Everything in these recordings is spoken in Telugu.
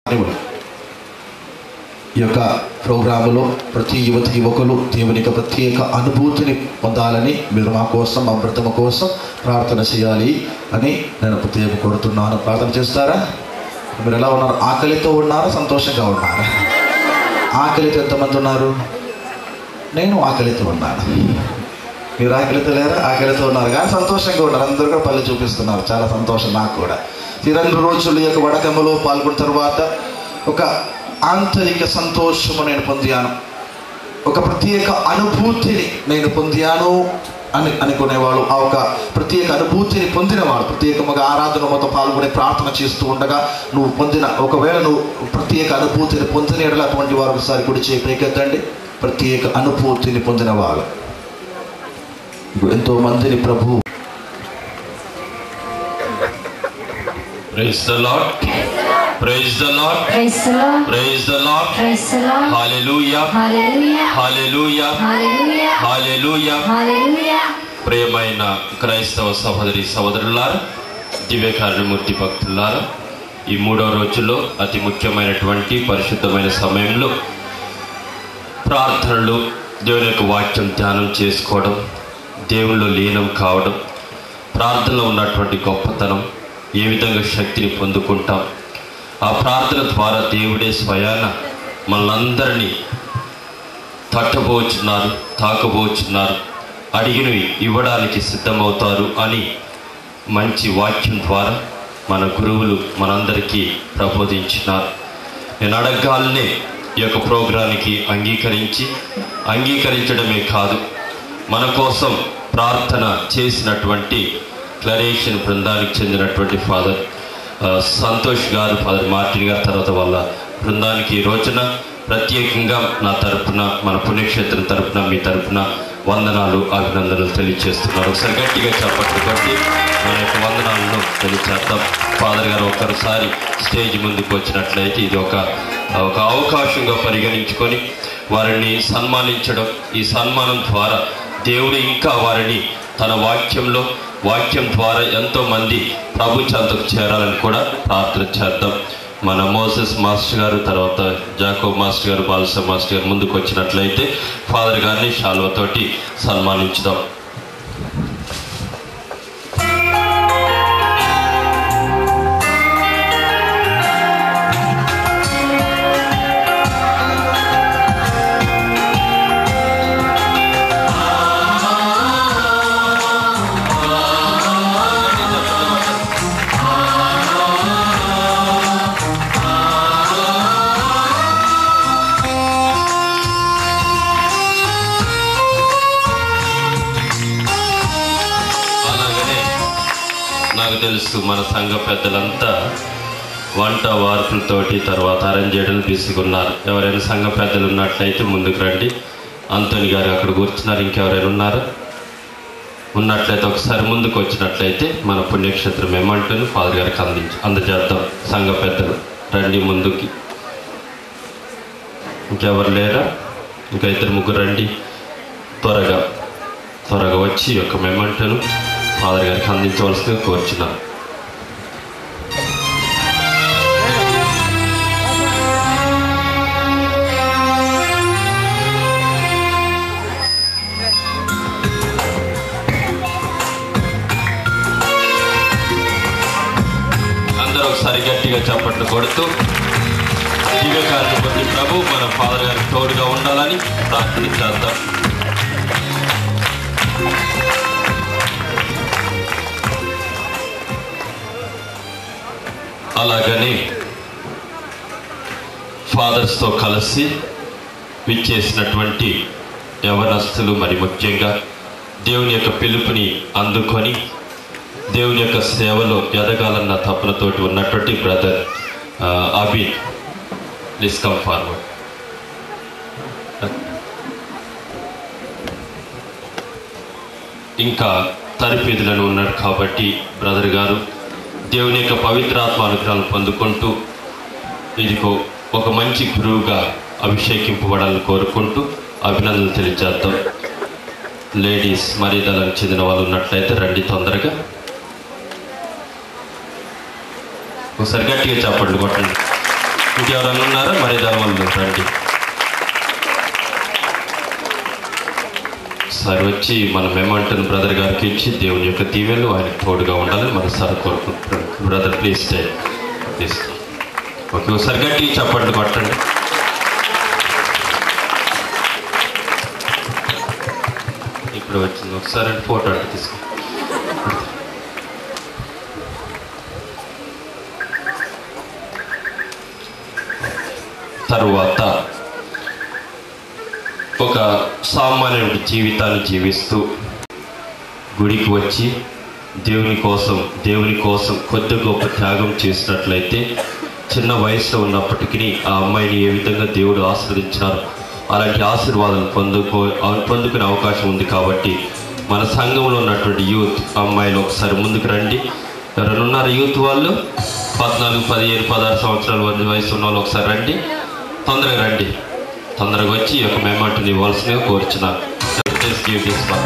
దేవుడు ఈ యొక్క ప్రోగ్రాములో ప్రతి యువతి యువకులు దేవుని యొక్క ప్రత్యేక అనుభూతిని పొందాలని మీరు మా కోసం మా బ్రతమ కోసం ప్రార్థన చేయాలి అని నేను ప్రత్యేక కోరుతున్నాను ప్రార్థన చేస్తారా మీరు ఎలా ఉన్నారు ఆకలితో ఉన్నారా సంతోషంగా ఉన్నారా ఆకలితో ఎంతమంది ఉన్నారు నేను ఆకలితో ఉన్నాను మీరు ఆకలితో లేరా ఆకలితో ఉన్నారు కానీ సంతోషంగా ఉన్నారు అందరూ కూడా పల్లె చూపిస్తున్నారు చాలా సంతోషం నాకు కూడా ఈ రెండు రోజులు ఈ యొక్క వడకమ్మలో పాల్గొన్న తర్వాత ఒక ఆంతరిక సంతోషము నేను పొందాను ఒక ప్రత్యేక అనుభూతిని నేను పొందాను అని అనుకునేవాడు ఆ ఒక ప్రత్యేక అనుభూతిని పొందినవాడు ప్రత్యేకముగా ఆరాధన మొత్తం పాల్గొని ప్రార్థన చేస్తూ ఉండగా నువ్వు పొందిన ఒకవేళ నువ్వు ప్రత్యేక అనుభూతిని పొందిన ఎడల అటువంటి వారు ఒకసారి కుడి చేయి పైకెత్తండి ప్రత్యేక అనుభూతిని పొందినవాడు ఎంతో మందిని ప్రభు Praise the Lord. Praise the Lord. Praise the Lord. Praise the Lord. Praise the Lord. Hallelujah. Hallelujah. Hallelujah. Hallelujah. Hallelujah. Hallelujah. ప్రియమైన క్రైస్తవ సహోదరి సహోదరులారా దివ్యకారుణమూర్తి భక్తులారా ఈ మూడో రోజుల్లో అతి ముఖ్యమైనటువంటి పరిశుద్ధమైన సమయంలో ప్రార్థనలు దేవుని యొక్క వాక్యం ధ్యానం చేసుకోవడం దేవుళ్ళు లీనం కావడం ప్రార్థనలో ఉన్నటువంటి గొప్పతనం ఏ విధంగా శక్తిని పొందుకుంటాం ఆ ప్రార్థన ద్వారా దేవుడే స్వయాన మనందరినీ తట్టబోచున్నారు తాకబోచున్నారు అడిగినవి ఇవ్వడానికి సిద్ధమవుతారు అని మంచి వాక్యం ద్వారా మన గురువులు మనందరికీ ప్రబోధించినారు నేను అడగాలనే ఈ యొక్క ప్రోగ్రానికి అంగీకరించి అంగీకరించడమే కాదు మన కోసం ప్రార్థన చేసినటువంటి క్లరేషన్ బృందానికి చెందినటువంటి ఫాదర్ ఆ, సంతోష్ గారు ఫాదర్ మార్టిన్ గారు తర్వాత వాళ్ళ బృందానికి ఈ రోజున ప్రత్యేకంగా నా తరపున మన పుణ్యక్షేత్రం తరపున మీ తరపున వందనాలు అభినందనలు తెలియజేస్తున్నారు ఒకసారి గట్టిగా చెప్పట్లు కొట్టి మన యొక్క వందనాలను తెలియచేద్దాం ఫాదర్ గారు ఒకసారి స్టేజ్ ముందుకు వచ్చినట్లయితే ఇది ఒక ఒక అవకాశంగా పరిగణించుకొని వారిని సన్మానించడం ఈ సన్మానం ద్వారా దేవుడు ఇంకా వారిని తన వాక్యంలో వాక్యం ద్వారా ఎంతో మంది ప్రభు చెంతకు చేరాలని కూడా ప్రార్థన చేద్దాం మన మోసెస్ మాస్టర్ గారు తర్వాత జాకోబ్ మాస్టర్ గారు బాలస మాస్టర్ గారు ముందుకు వచ్చినట్లయితే ఫాదర్ గారిని శాల్వతోటి సన్మానించుదాం అలాగనే నాకు తెలుసు మన సంఘ పెద్దలంతా వంట వార్పులతోటి తర్వాత అరంజేడలు తీసుకున్నారు ఎవరైనా సంఘ పెద్దలు ఉన్నట్లయితే ముందుకు రండి అంతోని గారు అక్కడ కూర్చున్నారు ఇంకెవరైనా ఉన్నారా ఉన్నట్లయితే ఒకసారి ముందుకు వచ్చినట్లయితే మన పుణ్యక్షేత్రం ఏమంటుంది ఫాదర్ గారికి అందించి అందజేద్దాం సంఘ పెద్దలు రండి ముందుకి ఇంకెవరు లేరా ఇంకా ఇద్దరు ముగ్గురు రండి త్వరగా త్వరగా వచ్చి ఈ యొక్క మెమంటను ఫాదర్ గారికి అందించవలసిందిగా కోరుచున్నాను అందరూ ఒకసారి గట్టిగా చప్పట్లు కొడుతూ దివ్యకారుని పొంది ప్రభు మన ఫాదర్ గారికి తోడుగా ఉండాలని ప్రార్థన చేద్దాం అలాగని ఫాదర్స్తో కలిసి విచ్చేసినటువంటి యవనస్తులు మరి ముఖ్యంగా దేవుని యొక్క పిలుపుని అందుకొని దేవుని యొక్క సేవలో ఎదగాలన్న తపనతోటి ఉన్నటువంటి brother Abi please come forward ఇంకా తరపేదులను ఉన్నాడు కాబట్టి బ్రదర్ గారు దేవుని యొక్క పవిత్రాత్మ అనుగ్రహాలను పొందుకుంటూ ఇదిగో ఒక మంచి గురువుగా అభిషేకింపబడాలని కోరుకుంటూ అభినందనలు తెలియజేద్దాం లేడీస్ మర్యాదలకు చెందిన వాళ్ళు ఉన్నట్లయితే రండి తొందరగా ఒకసారి గట్టిగా చప్పట్లు కొట్టండి ఇంకెవరైనా ఉన్నారా మరి దాని వాళ్ళు రండి సార్ వచ్చి మన మెమంటన్ బ్రదర్ గారికి ఇచ్చి దేవుని యొక్క దీవెనలు ఆయనకు తోడుగా ఉండాలని మన సార్ కోరుకుంటున్నాం brother please stay please okay ఒకసారి గట్టి చప్పట్లు కొట్టండి ఇప్పుడు వచ్చింది ఒకసారి అంటే ఫోటో అంటే తీసుకో తరువాత ఒక సామాన్యుడి జీవితాన్ని జీవిస్తూ గుడికి వచ్చి దేవుని కోసం దేవుని కోసం కొద్ది గొప్ప త్యాగం చేసినట్లయితే చిన్న వయసులో ఉన్నప్పటికీ ఆ అమ్మాయిని ఏ విధంగా దేవుడు ఆశీర్వదించినారు అలాంటి ఆశీర్వాదాలు పొందుకో పొందుకునే అవకాశం ఉంది కాబట్టి మన సంఘంలో ఉన్నటువంటి యూత్ అమ్మాయిలు ఒకసారి ముందుకు రండి ఎవరైనా ఉన్నారు యూత్ వాళ్ళు పద్నాలుగు పదిహేను పదహారు సంవత్సరాల వద్ద వయసు ఉన్న వాళ్ళు ఒకసారి రండి తొందరగా రండి తొందరగా వచ్చి ఈ యొక్క మేమంటుంది ఇవ్వాల్సిందిగా కోరుచున్నాను Please give this one.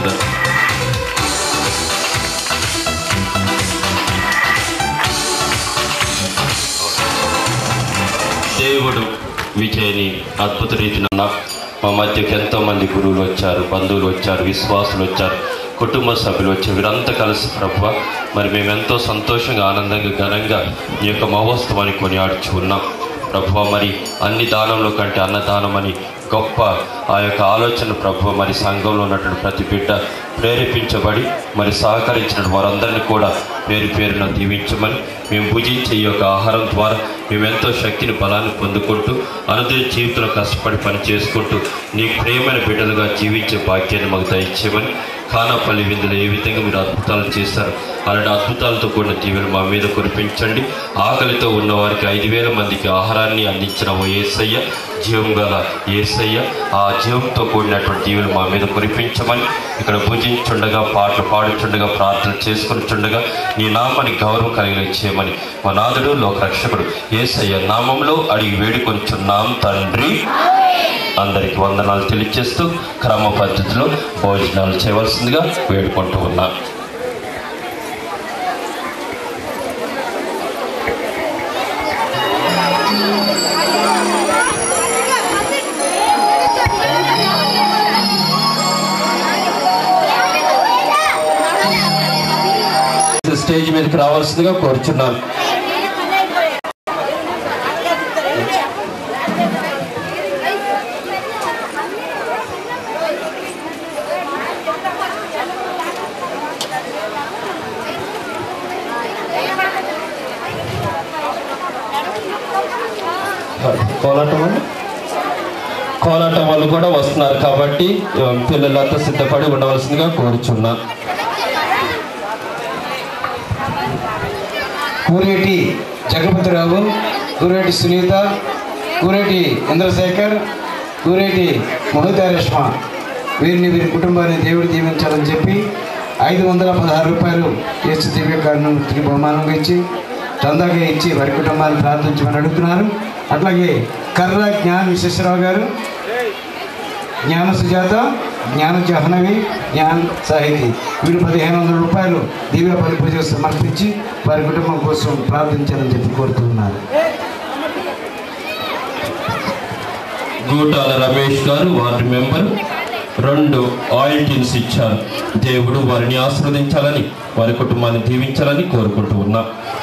దేవుడు విజయని అద్భుత రీతిన మా మధ్యకి ఎంతో మంది గురువులు వచ్చారు బంధువులు వచ్చారు విశ్వాసులు వచ్చారు కుటుంబ సభ్యులు వచ్చారు వీరంతా కలిసి ప్రభు మరి మేము ఎంతో సంతోషంగా ఆనందంగా ఘనంగా ఈ యొక్క మహోత్సవాన్ని కొనియాడుచు ఉన్నాం ప్రభు మరి అన్ని దానంలో కంటే అన్నదానం అని గొప్ప ఆ యొక్క ఆలోచన ప్రభు మరి సంఘంలో ఉన్నటువంటి ప్రతి బిడ్డ ప్రేరేపించబడి మరి సహకరించిన వారందరినీ కూడా పేరు పేరున దీవించమని మేము భుజించే ఈ యొక్క ఆహారం ద్వారా మేము ఎంతో శక్తిని బలాన్ని పొందుకుంటూ అనుదిన జీవితంలో కష్టపడి పని చేసుకుంటూ నీ ప్రేమైన బిడ్డలుగా జీవించే భాగ్యాన్ని మాకు దయచేయమని ఖానాపల్లి విందులో ఏ విధంగా మీరు అద్భుతాలు చేశారు అలాంటి అద్భుతాలతో కూడిన దీవెన మా మీద కురిపించండి ఆకలితో ఉన్న వారికి ఐదు వేల మందికి ఆహారాన్ని అందించిన ఓ ఏసయ్య జీవం గల ఏసయ్య ఆ జీవంతో కూడినటువంటి దీవెన మా మీద కురిపించమని ఇక్కడ భుజించుండగా పాటలు పాడుచుండగా ప్రార్థన చేసుకునిచుండగా నీ నామానికి గౌరవం కలిగిన చేయమని మా నాదుడు లోక రక్షకుడు ఏసయ్య నామంలో అడిగి వేడుకొంచున్నాం తండ్రి అందరికి వందనాలు తెలియజేస్తూ క్రమ పద్ధతిలో భోజనాలు చేయవలసిందిగా వేడుకుంటూ ఉన్నా స్టేజ్ మీదకి రావాల్సిందిగా కోరుచున్నాను కోలాటం వాళ్ళు కోలాటం వాళ్ళు కూడా వస్తున్నారు కాబట్టి ఆ, పిల్లలంతా సిద్ధపడి ఉండవలసిందిగా కోరుచున్నాను కూరేటి జగపతిరావు కూరేటి సునీత కూరేటి ఇంద్రశేఖర్ కూరేటి మోహితారేష్మ వీరిని వీరి కుటుంబాన్ని దేవుడు దీవించాలని చెప్పి ఐదు వందల పదహారు రూపాయలు యేసు దివ్య కారుణ్యమూర్తికి బహుమానంగా ఇచ్చి చందాగా ఇచ్చి వారి కుటుంబాన్ని ప్రార్థించమని అడుగుతున్నారు అట్లాగే కర్ర జ్ఞాన విశ్వేశ్వరరావు గారు జ్ఞాన సుజాత జ్ఞాన జహ్నవి జ్ఞాన సాహితి వీరు పదిహేను వందల రూపాయలు దివ్య బలి పూజ సమర్పించి వారి కుటుంబం కోసం ప్రార్థించాలని చెప్పి కోరుతున్నారు గూటాల రమేష్ గారు వార్డు మెంబర్ రెండు ఆయిల్ టిన్స్ ఇచ్చారు దేవుడు వారిని ఆశీర్వదించాలని వారి కుటుంబాన్ని దీవించాలని కోరుకుంటూ ఉన్నా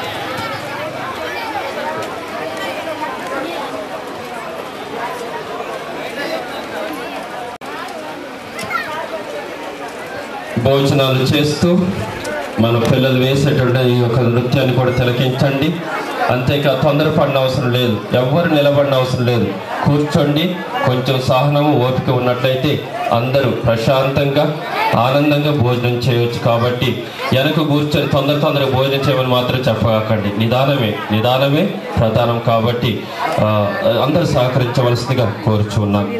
భోజనాలు చేస్తూ మన పిల్లలు వేసేటువంటి ఈ యొక్క నృత్యాన్ని కూడా తిలకించండి అంతేకా తొందరపడిన అవసరం లేదు ఎవ్వరు నిలబడిన అవసరం లేదు కూర్చోండి కొంచెం సహనము ఓపిక ఉన్నట్లయితే అందరూ ప్రశాంతంగా ఆనందంగా భోజనం చేయవచ్చు కాబట్టి వెనక కూర్చొని తొందర తొందరగా భోజనం చేయమని మాత్రం చెప్పకండి నిదానమే నిదానమే ప్రధానం కాబట్టి ఆ, అందరూ సహకరించవలసిందిగా కోరుచున్నాను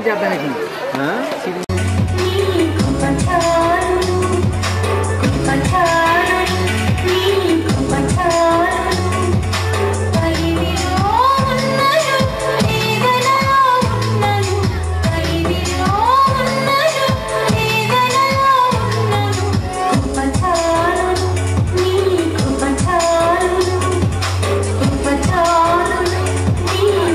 నీ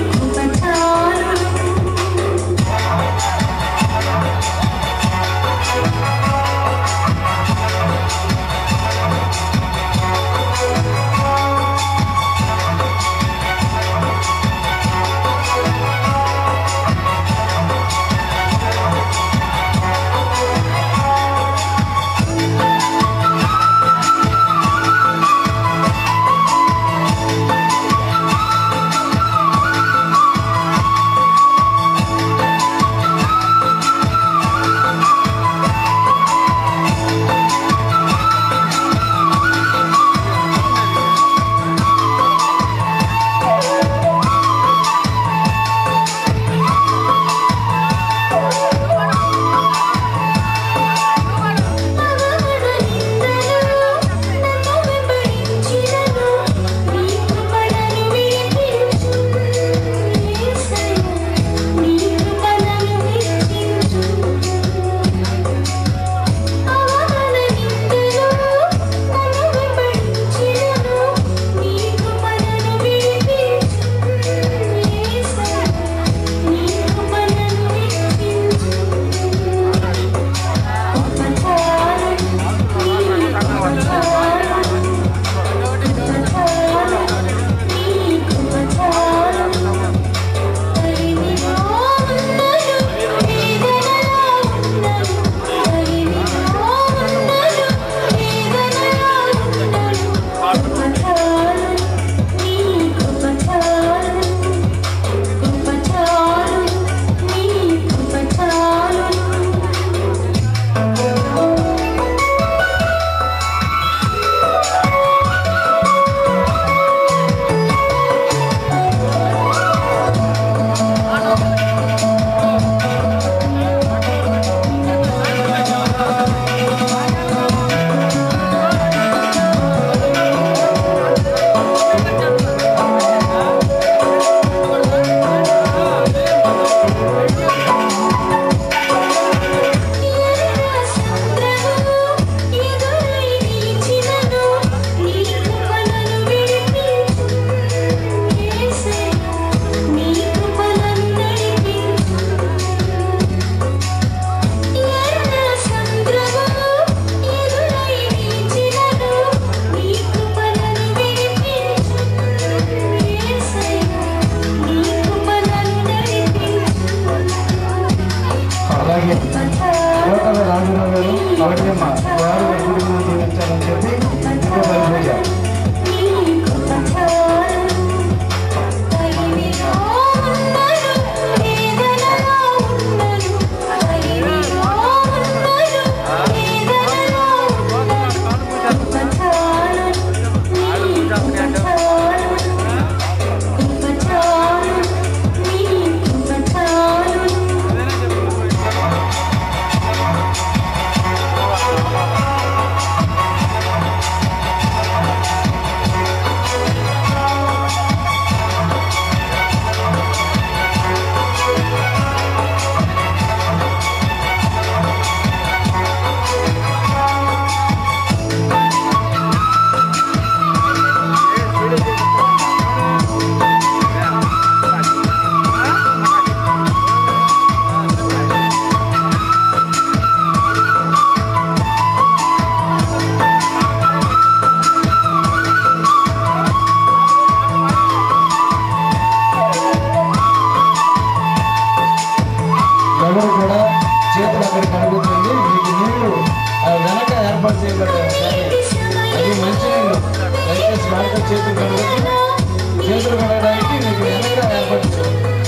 చేతులు కడగచ్చు చేతులు కడగడానికి మీకు వెనక ఏర్పడుతుంది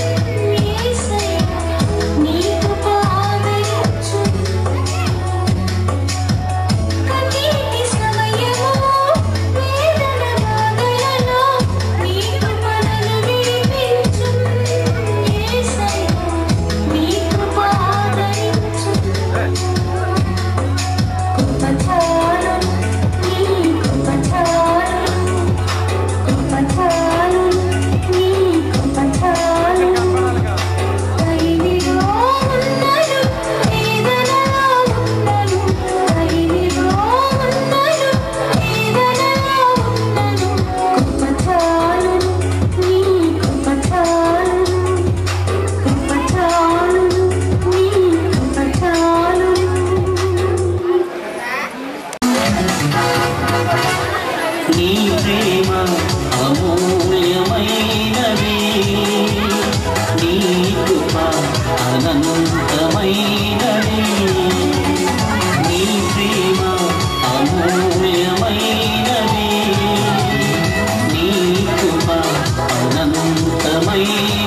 నీ ప్రేమ అమూల్యమైనది నీ కృప అనంతమైనది నీ ప్రేమ అమూల్యమైనది నీ కృప అనంతమైనది